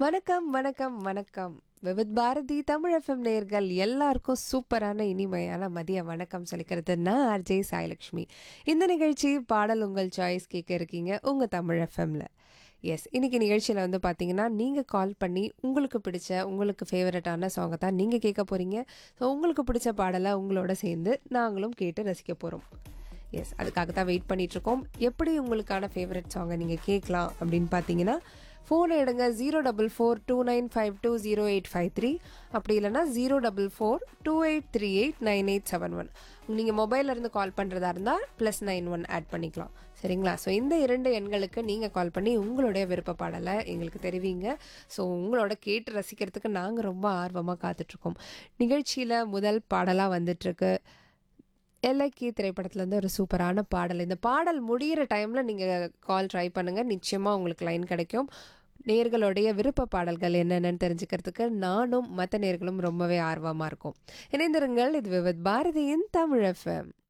வணக்கம் வணக்கம் வணக்கம் விவித் பாரதி தமிழ் எஃப்எம் நேயர்கள் எல்லாருக்கும் சூப்பரான இனிமையான மதிய வணக்கம் சொல்லிக்கிறது நான் ஆர்ஜே சாய்லக்ஷ்மி இந்த நிகழ்ச்சி பாடல் உங்கள் சாய்ஸ் கேட்க இருக்கீங்க உங்கள் தமிழ் எஃப்எம்ல எஸ் இன்னைக்கு நிகழ்ச்சியில் வந்து பார்த்தீங்கன்னா நீங்கள் கால் பண்ணி உங்களுக்கு பிடிச்ச உங்களுக்கு ஃபேவரட்டான சாங்கை தான் நீங்கள் கேட்க போகிறீங்க ஸோ உங்களுக்கு பிடிச்ச பாடலை உங்களோட சேர்ந்து நாங்களும் கேட்டு ரசிக்க போகிறோம் எஸ் அதுக்காக தான் வெயிட் பண்ணிட்டு இருக்கோம் எப்படி உங்களுக்கான ஃபேவரட் சாங்கை நீங்கள் கேட்கலாம் அப்படின்னு பார்த்தீங்கன்னா ஃபோனை எடுங்க zero double four two nine five two zero eight five three அப்படி இல்லைனா zero double four two eight three eight nine eight seven one நீங்கள் மொபைல்ல இருந்து கால் பண்ணுறதா இருந்தால் ப்ளஸ் நைன் ஒன் ஆட் பண்ணிக்கலாம் சரிங்களா ஸோ இந்த இரண்டு எண்களுக்கு நீங்கள் கால் பண்ணி உங்களுடைய விருப்ப பாடலை எங்களுக்கு தெரிவிங்க ஸோ உங்களோட கேட்டு ரசிக்கிறதுக்கு நாங்கள் ரொம்ப ஆர்வமாக காத்துட்ருக்கோம் நிகழ்ச்சியில் முதல் பாடலாக வந்துட்டுருக்கு எல்லைக்கி திரைப்படத்துலேருந்து ஒரு சூப்பரான பாடல் இந்த பாடல் முடிகிற டைமில் நீங்கள் கால் ட்ரை பண்ணுங்கள் நிச்சயமாக உங்களுக்கு லைன் கிடைக்கும் நேர்களுடைய விருப்ப பாடல்கள் என்னென்னு தெரிஞ்சுக்கிறதுக்கு நானும் மற்ற நேர்களும் ரொம்பவே ஆர்வமாக இருக்கும் இணைந்திருங்கள் இது விவித் பாரதியின் தமிழ் எஃப்எம்